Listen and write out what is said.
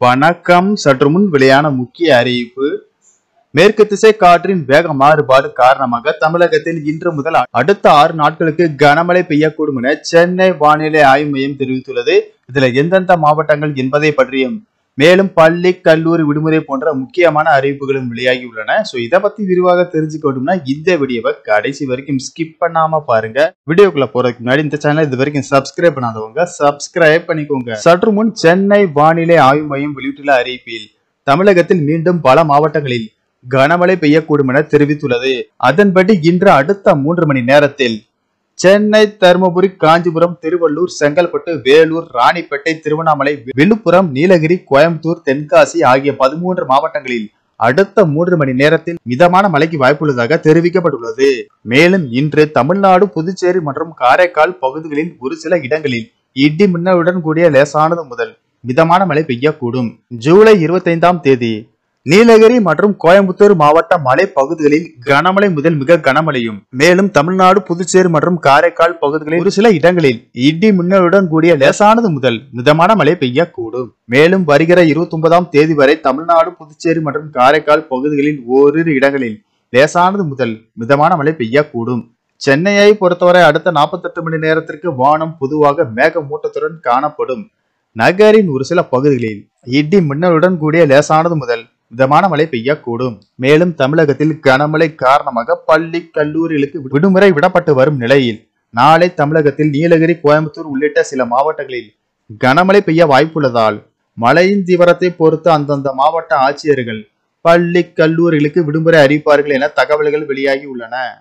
வணக்கம் சற்று முன் வெளியான முக்கிய அறிவிப்பு மேற்கு திசை காற்றின் வேக மாறுபாடு காரணமாக தமிழகத்தில் இன்று முதல் அடுத்த ஆறு நாட்களுக்கு கனமழை பெய்யக்கூடும் என சென்னை வானிலை ஆய்வு மையம் தெரிவித்துள்ளது இதுல எந்தெந்த மாவட்டங்கள் என்பதை பற்றியும் மேலும் பள்ளி கல்லூரி விடுமுறை போன்ற முக்கியமான அறிவிப்புகளும் வெளியாகி உள்ளன சோ இதை பத்தி விரிவாக தெரிஞ்சுக்கணும்னா இந்த வீடியோவை கடைசி வரைக்கும் ஸ்கிப் பண்ணாம பாருங்க வீடியோக்குள்ள போறதுக்கு முன்னாடி இந்த சேனல் இது வரைக்கும் சப்ஸ்கிரைப் பண்ணாதவங்க சப்ஸ்கிரைப் பண்ணிக்கோங்க சற்று முன் சென்னை வானிலை ஆய்வு மையம் வெளியிட்டுள்ள அறிவிப்பில் தமிழகத்தில் மீண்டும் பல மாவட்டங்களில் கனமழை பெய்யக்கூடும் என தெரிவித்துள்ளது அதன்படி இன்று அடுத்த மூன்று மணி நேரத்தில் சென்னை தருமபுரி காஞ்சிபுரம் திருவள்ளூர் செங்கல்பட்டு வேலூர் ராணிப்பேட்டை திருவண்ணாமலை விழுப்புரம் நீலகிரி கோயம்புத்தூர் தென்காசி ஆகிய பதிமூன்று மாவட்டங்களில் அடுத்த மூன்று மணி நேரத்தில் மிதமான மழைக்கு வாய்ப்புள்ளதாக தெரிவிக்கப்பட்டுள்ளது மேலும் இன்று தமிழ்நாடு புதுச்சேரி மற்றும் காரைக்கால் பகுதிகளில் ஒரு சில இடங்களில் இடி மின்னலுடன் கூடிய லேசானது முதல் மிதமான மழை பெய்யக்கூடும் ஜூலை இருபத்தைந்தாம் தேதி நீலகிரி மற்றும் கோயம்புத்தூர் மாவட்ட மலை பகுதிகளில் கனமழை முதல் மிக கனமழையும் மேலும் தமிழ்நாடு புதுச்சேரி மற்றும் காரைக்கால் பகுதிகளில் ஒரு சில இடங்களில் இடி மின்னலுடன் கூடிய லேசானது முதல் மிதமான மழை பெய்யக்கூடும் மேலும் வருகிற இருபத்தி ஒன்பதாம் தேதி வரை தமிழ்நாடு புதுச்சேரி மற்றும் காரைக்கால் பகுதிகளில் ஓரிரு இடங்களில் லேசானது முதல் மிதமான மழை பெய்யக்கூடும் சென்னையை பொறுத்தவரை அடுத்த நாற்பத்தெட்டு மணி நேரத்திற்கு வானம் பொதுவாக மேகமூட்டத்துடன் காணப்படும் நகரின் ஒரு சில பகுதிகளில் இடி மின்னலுடன் கூடிய லேசானது முதல் மிதமான மழை பெய்யக்கூடும் மேலும் தமிழகத்தில் கனமழை காரணமாக பள்ளி கல்லூரிகளுக்கு விடுமுறை விடப்பட்டு வரும் நிலையில் நாளை தமிழகத்தில் நீலகிரி கோயம்புத்தூர் உள்ளிட்ட சில மாவட்டங்களில் கனமழை பெய்ய வாய்ப்புள்ளதால் மழையின் தீவிரத்தை பொறுத்து அந்தந்த மாவட்ட ஆட்சியர்கள் பள்ளி கல்லூரிகளுக்கு விடுமுறை அறிவிப்பார்கள் என தகவல்கள் வெளியாகி உள்ளன